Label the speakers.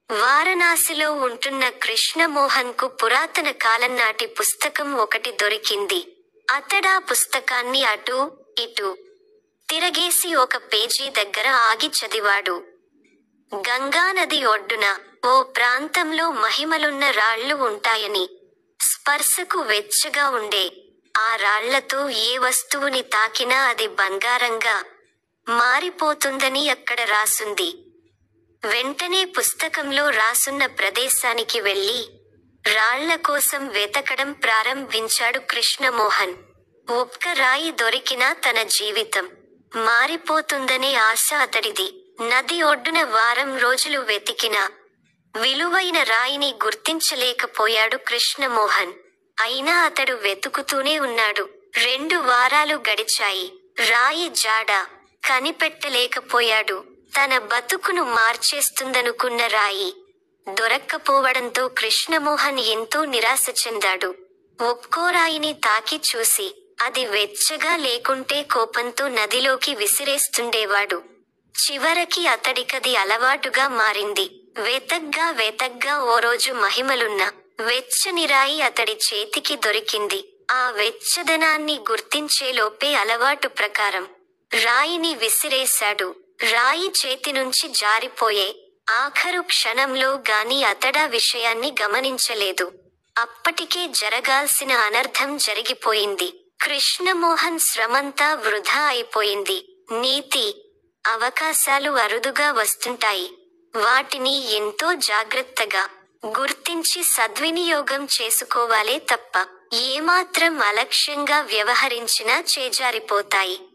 Speaker 1: వారణాసిలో ఉంటున్న కృష్ణమోహన్ కు పురాతన కాలం నాటి పుస్తకం ఒకటి దొరికింది అతడా పుస్తకాన్ని అటూ ఇటూ తిరగేసి ఒక పేజీ దగ్గర ఆగి చదివాడు గంగానది ఒడ్డున ఓ ప్రాంతంలో మహిమలున్న రాళ్లు ఉంటాయని స్పర్శకు వెచ్చగా ఉండే ఆ రాళ్లతో ఏ వస్తువుని తాకినా అది బంగారంగా మారిపోతుందని అక్కడ రాసుంది వెంటనే పుస్తకంలో రాసున్న ప్రదేశానికి వెళ్లి రాళ్ల కోసం వెతకడం ప్రారంభించాడు కృష్ణమోహన్ ఒక్క రాయి దొరికినా తన జీవితం మారిపోతుందనే ఆశ అతడిది నది ఒడ్డున వారం రోజులు వెతికినా విలువైన రాయిని గుర్తించలేకపోయాడు కృష్ణమోహన్ అయినా అతడు వెతుకుతూనే ఉన్నాడు రెండు వారాలు గడిచాయి రాయి జాడ కనిపెట్టలేకపోయాడు తన బతుకును మార్చేస్తుందనుకున్న రాయి దొరక్కపోవడంతో కృష్ణమోహన్ ఎంతో నిరాశ చెందాడు ఒక్కో రాయిని తాకి చూసి అది వెచ్చగా లేకుంటే కోపంతో నదిలోకి విసిరేస్తుండేవాడు చివరికి అతడికది అలవాటుగా మారింది వెతగ్గా వెతగ్గా ఓ రోజు మహిమలున్న వెచ్చని రాయి అతడి చేతికి దొరికింది ఆ వెచ్చదనాన్ని గుర్తించేలోపే అలవాటు ప్రకారం రాయిని విసిరేశాడు రాయి చేతి నుంచి జారిపోయే ఆఖరు క్షణంలో గాని అతడా విషయాన్ని గమనించలేదు అప్పటికే జరగాల్సిన అనర్థం జరిగిపోయింది కృష్ణమోహన్ శ్రమంతా వృధా అయిపోయింది నీతి అవకాశాలు అరుదుగా వస్తుంటాయి వాటిని ఎంతో జాగ్రత్తగా గుర్తించి సద్వినియోగం చేసుకోవాలే తప్ప ఏమాత్రం అలక్ష్యంగా వ్యవహరించినా చేజారిపోతాయి